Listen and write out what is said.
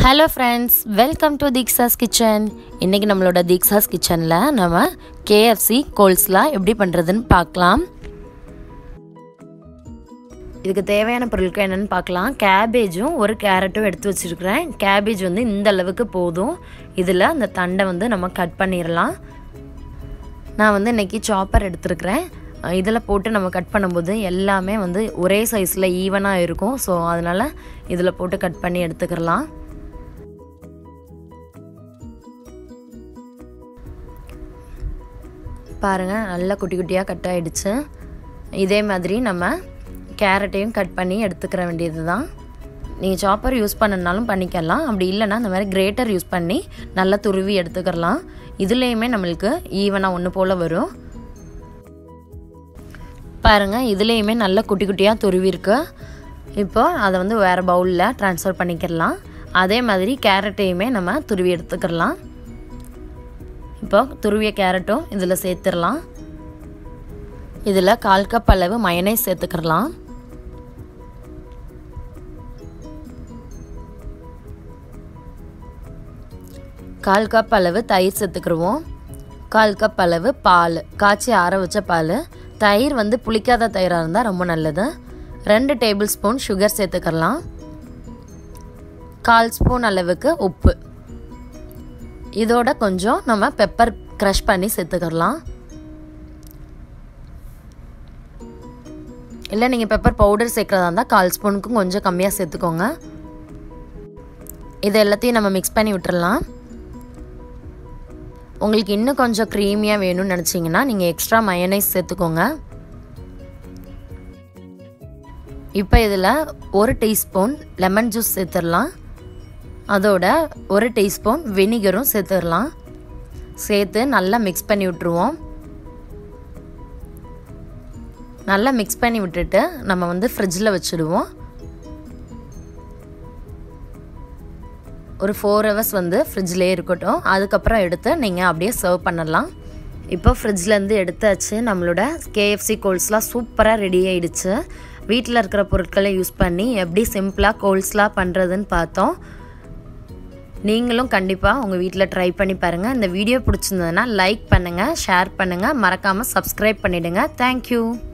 hello friends welcome to Deeksha's kitchen இன்றைக்கி நம்மளோட தீக்ஸாஸ் கிச்சனில் நம்ம கேஎஃப்சி கோல்ஸ்லாம் எப்படி பண்ணுறதுன்னு பார்க்கலாம் இதுக்கு தேவையான பொருட்கள் என்னென்னு பார்க்கலாம் கேபேஜும் ஒரு கேரட்டும் எடுத்து வச்சுருக்கிறேன் கேபேஜ் வந்து இந்த அளவுக்கு போதும் இதில் அந்த தண்டை வந்து நம்ம கட் பண்ணிடலாம் நான் வந்து இன்றைக்கி சாப்பர் எடுத்துருக்கிறேன் இதில் போட்டு நம்ம கட் பண்ணும்போது எல்லாமே வந்து ஒரே சைஸில் ஈவனாக இருக்கும் ஸோ அதனால் இதில் போட்டு கட் பண்ணி எடுத்துக்கிறலாம் பாருங்கள் நல்லா குட்டி குட்டியாக கட் ஆகிடுச்சு இதே மாதிரி நம்ம கேரட்டையும் கட் பண்ணி எடுத்துக்கிற வேண்டியது தான் நீங்கள் சாப்பர் யூஸ் பண்ணனாலும் பண்ணிக்கலாம் அப்படி இல்லைன்னா இந்த மாதிரி கிரேட்டர் யூஸ் பண்ணி நல்லா துருவி எடுத்துக்கிறலாம் இதுலேயுமே நம்மளுக்கு ஈவனாக ஒன்று போல் வரும் பாருங்கள் இதுலேயுமே நல்ல குட்டி குட்டியாக துருவி இருக்கு இப்போ அதை வந்து வேறு பவுலில் ட்ரான்ஸ்ஃபர் பண்ணிக்கிடலாம் அதே மாதிரி கேரட்டையுமே நம்ம துருவி எடுத்துக்கிடலாம் இப்போ துருவிய கேரட்டும் இதில் சேர்த்துடலாம் இதில் கால் கப் அளவு மயனைஸ் சேர்த்துக்கிடலாம் கால் கப் அளவு தயிர் சேர்த்துக்கிடுவோம் கால் கப் அளவு பால் காய்ச்சி ஆற வச்ச பால் தயிர் வந்து புளிக்காத தயிராக இருந்தால் ரொம்ப நல்லது ரெண்டு டேபிள் ஸ்பூன் சுகர் சேர்த்துக்கலாம் கால் ஸ்பூன் அளவுக்கு உப்பு இதோட கொஞ்சம் நம்ம பெப்பர் க்ரஷ் பண்ணி சேர்த்துக்கலாம் இல்லை நீங்கள் பெப்பர் பவுடர் சேர்க்குறதா இருந்தால் கால் ஸ்பூனுக்கும் கொஞ்சம் கம்மியாக சேர்த்துக்கோங்க இது எல்லாத்தையும் நம்ம மிக்ஸ் பண்ணி விட்டுறலாம் உங்களுக்கு இன்னும் கொஞ்சம் க்ரீமியாக வேணும்னு நினச்சிங்கன்னா நீங்கள் எக்ஸ்ட்ரா மயனைஸ் சேர்த்துக்கோங்க இப்போ இதில் ஒரு டீஸ்பூன் லெமன் ஜூஸ் சேர்த்துடலாம் அதோட ஒரு டீஸ்பூன் வினிகரும் சேர்த்துடலாம் சேர்த்து நல்லா மிக்ஸ் பண்ணி விட்டுருவோம் நல்லா மிக்ஸ் பண்ணி விட்டுட்டு நம்ம வந்து ஃப்ரிட்ஜில் வச்சுடுவோம் ஒரு ஃபோர் ஹவர்ஸ் வந்து ஃப்ரிட்ஜ்லேயே இருக்கட்டும் அதுக்கப்புறம் எடுத்து நீங்கள் அப்படியே சர்வ் பண்ணலாம் இப்போ ஃப்ரிட்ஜ்லேருந்து எடுத்தாச்சு நம்மளோட கேஎஃப்சி கோல்ஸ்லாம் சூப்பராக ரெடி ஆகிடுச்சு வீட்டில் இருக்கிற பொருட்களை யூஸ் பண்ணி எப்படி சிம்பிளாக கோல்ஸ்லாம் பண்ணுறதுன்னு பார்த்தோம் நீங்களும் கண்டிப்பாக உங்கள் வீட்டில் ட்ரை பண்ணி பாருங்கள் இந்த வீடியோ பிடிச்சிருந்ததுன்னா லைக் பண்ணுங்கள் ஷேர் பண்ணுங்கள் மறக்காமல் சப்ஸ்கிரைப் பண்ணிவிடுங்க தேங்க்யூ